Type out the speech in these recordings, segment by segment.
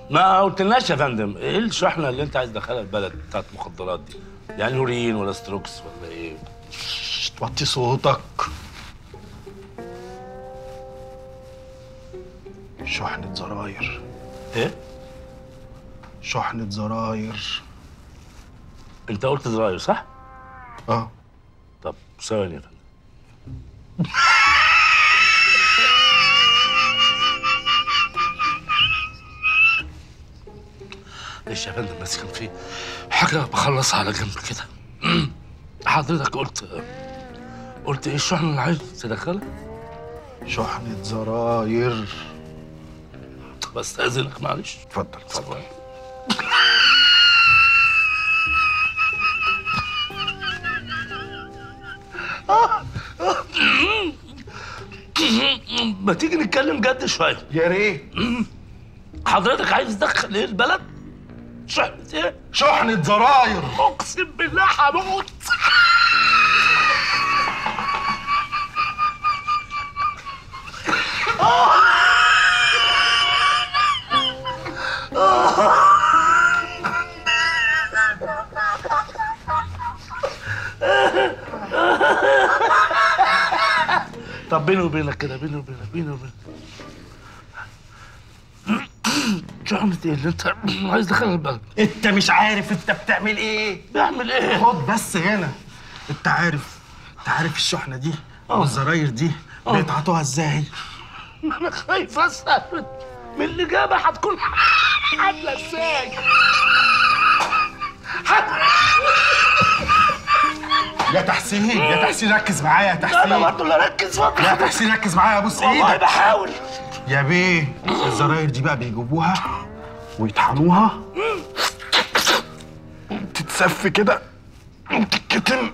ما قلتلناش يا فندم ايه الشحنه اللي انت عايز تدخلها البلد بتاعت المخدرات دي يعني هورين ولا ستروكس ولا ايه توطي صوتك شحنة زراير ايه شحنة زراير انت قلت زراير صح اه طب ثواني يا فندم ليش يا فندم بس كان في حاجة بخلصها على جنب كده حضرتك قلت قلت ايه الشحنة اللي عايز تدخلها؟ شحنة زراير طب استأذنك معلش اتفضل اتفضل ما تيجي نتكلم جد شوية يا ريت حضرتك عايز تدخل ايه البلد؟ شحنة ايه؟ شحنة زراير اقسم بالله هموت طب بيني وبينك كده بيني وبينك بيني وبينك شحنة ايه اللي انت عايز تدخلها البلد؟ انت مش عارف انت بتعمل ايه بعمل ايه؟ خد بس هنا انت عارف انت عارف الشحنة دي اه. والزراير دي اه. بيتعطوها ازاي انا خايف اسال من الاجابه هتكون عامله ازاي يا تحسين يا تحسين ركز معايا يا انا تحسين برضه اللي اركز يا فتره تحسين ركز معايا بص والله ايدك بحاول يا بيه الزراير دي بقى بيجيبوها ويطحنوها تتسف كده وتتكتم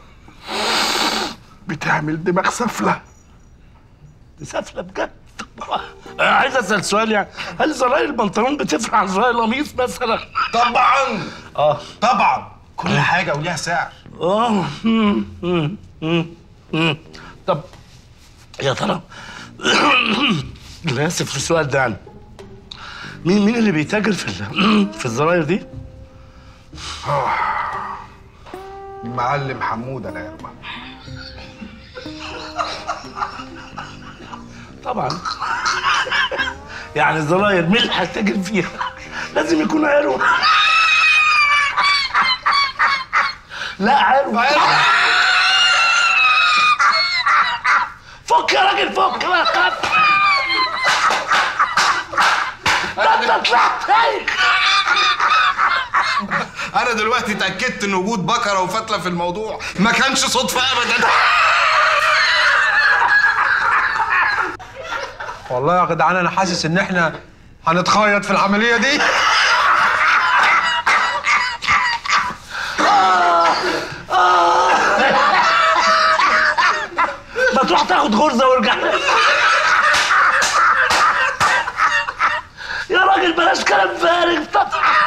بتعمل دماغ سفلة سافله بجد انا عايز اسال سؤال يعني هل زراير البنطلون بتفرق عن زراير القميص مثلا؟ طبعا اه طبعا كل حاجة وليها سعر اه مم، مم، مم، مم. طب يا ترى لا اسف في السؤال ده يعني مين مين اللي بيتاجر في ال- في الزراير دي؟ المعلم حمودة العربة طبعا يعني الزراير مين اللي هيتاجر فيها؟ لازم يكون عروة لا عروة فك يا راجل فك لا خف ده انت طلعت هايخ انا دلوقتي اتاكدت ان وجود بكره وفتله في الموضوع ما كانش صدفه ابدا والله يا جدعان انا حاسس ان احنا هنتخيط في العمليه دي ما تروح تاخد غرزه وارجع يا راجل بلاش كلام فارغ